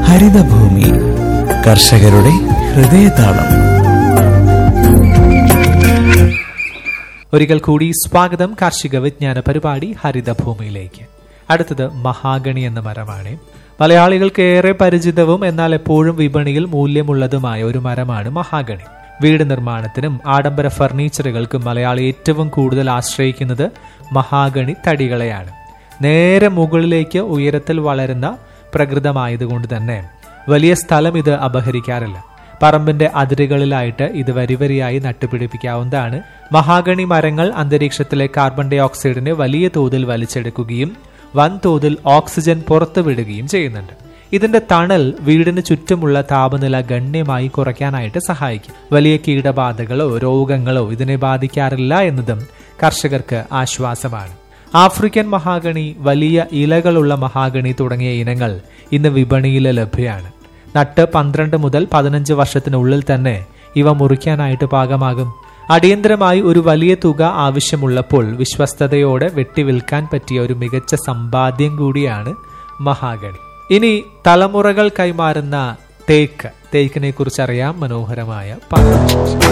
ഹരിതഭൂമി കർഷകരുടെ ഹൃദയതാളം ഒരിക്കൽ കൂടി സ്വാഗതം കാർഷിക വിജ്ഞാന പരിപാടി ഹരിതഭൂമിയിലേക്ക് അടുത്തത് മഹാഗണി എന്ന മരമാണ് മലയാളികൾക്ക് ഏറെ പരിചിതവും എന്നാൽ എപ്പോഴും വിപണിയിൽ മൂല്യമുള്ളതുമായ ഒരു മരമാണ് മഹാഗണി വീട് നിർമ്മാണത്തിനും ആഡംബര ഫർണിച്ചറുകൾക്കും മലയാളി ഏറ്റവും കൂടുതൽ ആശ്രയിക്കുന്നത് മഹാഗണി തടികളെയാണ് നേരെ മുകളിലേക്ക് ഉയരത്തിൽ വളരുന്ന പ്രകൃതമായതുകൊണ്ട് തന്നെ വലിയ സ്ഥലം ഇത് അപഹരിക്കാറില്ല പറമ്പിന്റെ അതിരുകളിലായിട്ട് ഇത് വരിവരിയായി നട്ടുപിടിപ്പിക്കാവുന്നതാണ് മഹാഗണി മരങ്ങൾ അന്തരീക്ഷത്തിലെ കാർബൺ ഡൈ ഓക്സൈഡിനെ വലിയ തോതിൽ വലിച്ചെടുക്കുകയും വൻതോതിൽ ഓക്സിജൻ പുറത്തുവിടുകയും ചെയ്യുന്നുണ്ട് ഇതിന്റെ തണൽ വീടിന് ചുറ്റുമുള്ള താപനില ഗണ്യമായി കുറയ്ക്കാനായിട്ട് സഹായിക്കും വലിയ കീടബാധകളോ രോഗങ്ങളോ ഇതിനെ ബാധിക്കാറില്ല എന്നതും കർഷകർക്ക് ആശ്വാസമാണ് ആഫ്രിക്കൻ മഹാഗണി വലിയ ഇലകളുള്ള മഹാഗണി തുടങ്ങിയ ഇനങ്ങൾ ഇന്ന് വിപണിയിൽ ലഭ്യമാണ് നട്ട് പന്ത്രണ്ട് മുതൽ പതിനഞ്ച് വർഷത്തിനുള്ളിൽ തന്നെ ഇവ മുറിക്കാനായിട്ട് പാകമാകും അടിയന്തരമായി ഒരു വലിയ തുക ആവശ്യമുള്ളപ്പോൾ വിശ്വസ്തയോടെ വെട്ടിവിൽക്കാൻ പറ്റിയ ഒരു മികച്ച സമ്പാദ്യം കൂടിയാണ് മഹാഗണി ഇനി തലമുറകൾ കൈമാറുന്ന തേക്ക് തേക്കിനെ കുറിച്ച് അറിയാം മനോഹരമായ പാട്ട്